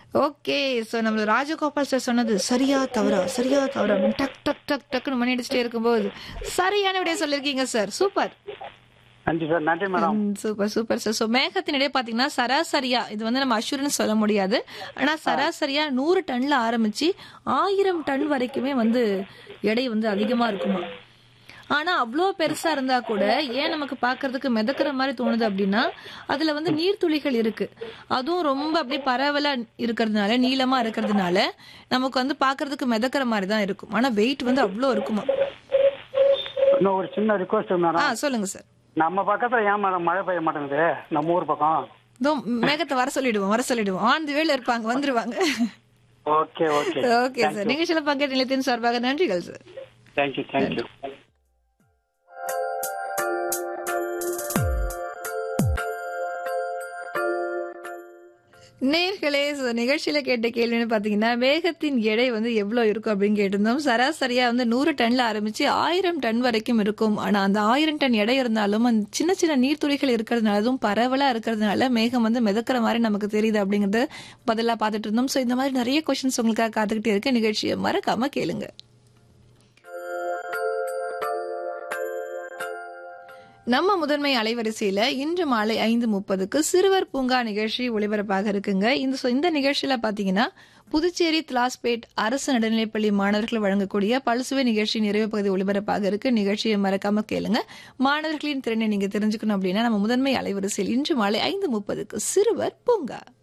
okay so நம்மள Rajagopal sir சொன்னது சரியா தவறா சரியா தவறா அப்படின்னு டக் டக் டக் டக்குன்னு மணி அடிச்சுட்டே இருக்கும்போது சரியான விடைய சொல்லிருக்கீங்க சார் சூப்பர் நன்றி சார் நன்றி madam super super sir so மேகத்தினிடையே பார்த்தீங்கன்னா சராசரியா இது வந்து நம்ம அஷூரன்ஸ் சொல்ல முடியாது ஆனா சராசரியா நூறு டன்ல ஆரம்பிச்சு ஆயிரம் டன் வரைக்குமே வந்து எடை வந்து அதிகமா இருக்குமா ஆனா அவ்வளோ பெருசா இருந்தா கூட ஏன் நமக்கு பார்க்கிறதுக்கு மிதக்கிற மாதிரி தோணுது அப்படின்னா அதுல வந்து நீர்த்துளிகள் இருக்கு அதுவும் ரொம்ப அப்படியே பரவலா இருக்கிறதுனால நீளமா இருக்கிறதுனால நமக்கு வந்து பார்க்கிறதுக்கு மிதக்கிற மாதிரி தான் இருக்கும் ஆனா வெயிட் வந்து அவ்வளோ இருக்குமா இன்னும் ஒரு சின்ன ரிக்வஸ்ட் ஆ மேடம் சொல்லுங்க சார் நம்ம பக்கத்துல ஏன் மேடம் மழை பெய்ய மாட்டேங்குது நம்ம ஊர் பக்கம் இதோ மேகத்தை வர சொல்லிடுவோம் வர சொல்லிடுவோம் ஆன் தி வேல இருப்பாங்க வந்துருவாங்க ஓகே ஓகே ஓகே சார் நிகழ்ச்சியில பங்கேற்ற நிலையத்தின் சார்பாக நன்றிகள் சார் தேங்க்யூ தேங்க்யூ நேர்களே so நிகழ்ச்சியில கேட்ட கேள்வின்னு பாத்தீங்கன்னா வேகத்தின் எடை வந்து எவ்வளவு இருக்கும் அப்படின்னு கேட்டிருந்தோம் சராசரியா வந்து நூறு டன்ல ஆரம்பிச்சு ஆயிரம் டன் வரைக்கும் இருக்கும் ஆனா அந்த ஆயிரம் டன் எடை இருந்தாலும் அந்த சின்ன சின்ன நீர்த்துளிகள் இருக்கிறதுனால அதுவும் பரவலா இருக்கிறதுனால மேகம் வந்து மிதக்கிற மாதிரி நமக்கு தெரியுது அப்படிங்கறத பதிலா பார்த்துட்டு இருந்தோம் சோ இந்த மாதிரி நிறைய கொஸ்டின்ஸ் உங்களுக்காக காத்துக்கிட்டே இருக்கு நிகழ்ச்சியை மறக்காம கேளுங்க நம்ம முதன்மை அலைவரிசையில இன்று மாலை ஐந்து முப்பதுக்கு சிறுவர் பூங்கா நிகழ்ச்சி ஒளிபரப்பாக இருக்குங்க இந்த so இந்த நிகழ்ச்சியில பாத்தீங்கன்னா புதுச்சேரி திலாஸ்பேட் அரசு நடுநிலைப்பள்ளி மாணவர்கள் வழங்கக்கூடிய பல்சுவை நிகழ்ச்சி நிறைவு பகுதி ஒளிபரப்பாக இருக்கு நிகழ்ச்சியை மறக்காம கேளுங்க மாணவர்களின் திறனை நீங்க தெரிஞ்சுக்கணும் அப்படின்னா நம்ம முதன்மை அலைவரிசையில் இன்று மாலை ஐந்து முப்பதுக்கு சிறுவர் பூங்கா